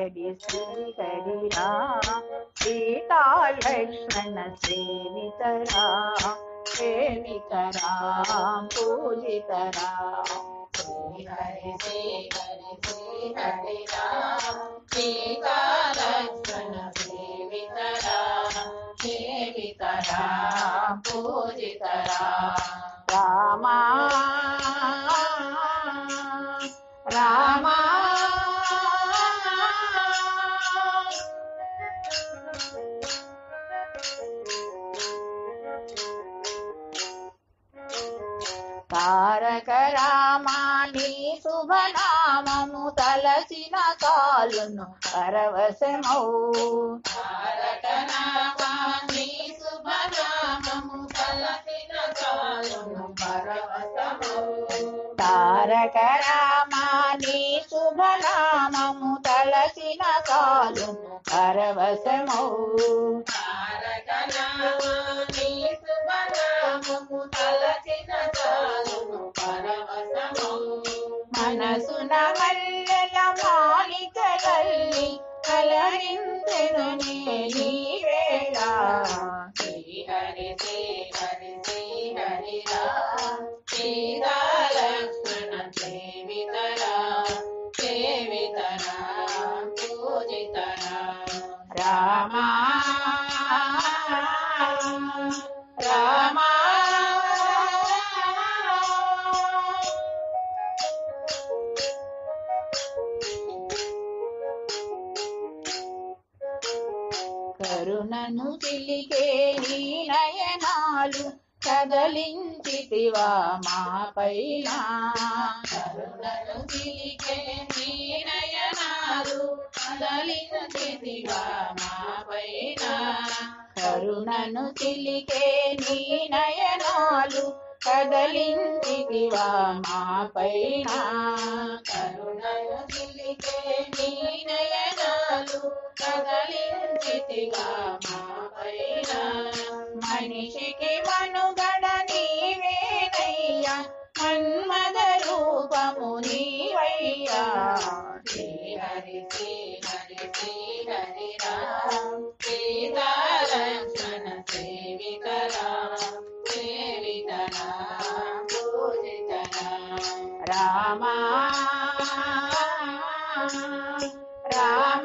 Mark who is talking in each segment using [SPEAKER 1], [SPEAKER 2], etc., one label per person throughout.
[SPEAKER 1] హరి శ్రీ హరి రామ సీతా లక్ష్మణ సేవిత రామ సేవిత రామ పూజిత రామ
[SPEAKER 2] శ్రీ హరి శ్రీ హరి శ్రీ హరి రామ సీతా లక్ష్మణ సేవిత రామ సేవిత రామ పూజిత రామ
[SPEAKER 1] రామ రామ తారక రామాని శుభనామము తలసిన కాలును పరవశమౌ
[SPEAKER 2] తారక నామాని శుభనామము కలసిన చాలును పరవశము
[SPEAKER 1] తారక రామాని శుభనామము తలసిన కాలును పరవశమౌ
[SPEAKER 2] తారక నామాని శుభనామము కలసిన చాలును పరవశము
[SPEAKER 1] మనసున మల్లెల మాలికలల్లి కలరించెను నీ వేళ
[SPEAKER 2] శ్రీ హరి శ్రీ హరి శ్రీ హరి రామ సీతా లక్ష్మణ సేవిత రామ సేవిత రామ పూజిత రామ
[SPEAKER 1] రామ రామ కరుణను చిలికే నీ నయనాలు కదలించితివా మా పైన
[SPEAKER 2] కరుణను చిలికే నీ నయనాలు కదలించితివా మా పైన
[SPEAKER 1] కరుణను చిలికే నీ నయనాలు కదలించితివా మా పైన
[SPEAKER 2] కరుణను చిలికే నీ నయనాలు కదలించితిగా మా పైన
[SPEAKER 1] మనిషికి మనుగడ నీవేనయ్యా మన్మద రూపము నీవయ్యా
[SPEAKER 2] శ్రీ హరి శ్రీ హరి శ్రీ హరి రామ సీతా లక్ష్మణ సేవిత రామ సేవిత రామ పూజిత రామ
[SPEAKER 1] రామ రామ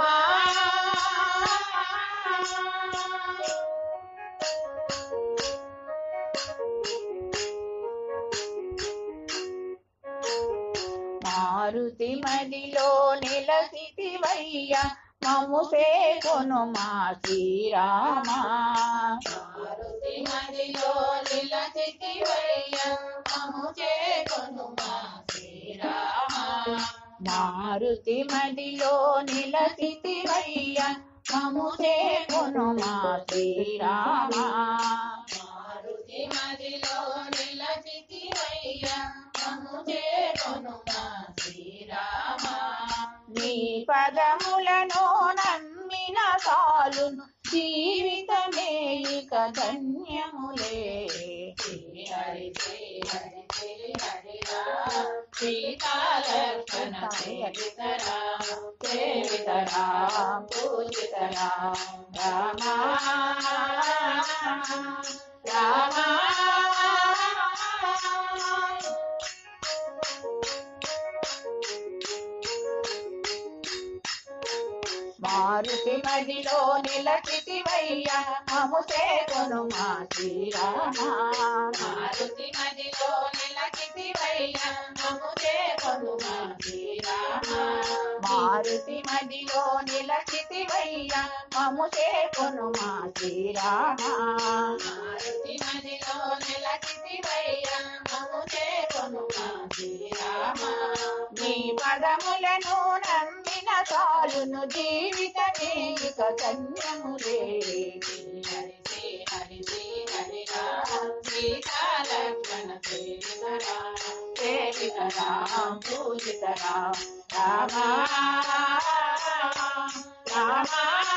[SPEAKER 1] మారుతి మదిలో నిలసితివయ్యా మము సేకొను మా శ్రీరామ
[SPEAKER 2] మారుతి మదిలో నిలచితివయ్య మము చేకొను మా శ్రీరామ
[SPEAKER 1] మారుతి మదిలో నిలసితివయ్యా మము సేకొను మా శ్రీరామ
[SPEAKER 2] మారుతి మదిలో నిలచితివయ్య మము చేకొను మా శ్రీరామ
[SPEAKER 1] నీ పదములను నమ్మిన సాలును జీవితమే ఇక ధన్యములే
[SPEAKER 2] శ్రీ హరి శ్రీ హరి శ్రీ హరి రామ సీతాలక్షణ సేవిత రామ సేవిత రామ పూజిత రామ రామ రామ
[SPEAKER 1] మారుతి మదిలో నిలచితివయ్యా మము సేకొను మా శ్రీరామ
[SPEAKER 2] మారుతి మదిలో నిలచితివయ్య మము చేకొను మా శ్రీరామ
[SPEAKER 1] మారుతి మదిలో నిలచితివయ్యా మము సేకొను మా శ్రీరామ
[SPEAKER 2] మారుతి మదిలో నిలచితివయ్య మము చేకొను మా శ్రీరామ
[SPEAKER 1] నీ పదములను నమ్మిన చాలును జీవితమే ఇక ధన్యములే
[SPEAKER 2] శ్రీ హరి శ్రీ హరి శ్రీ హరి రామ సీతాలక్షణ సేవిత రామ సేవిత రామ పూజిత రామ రామ రామ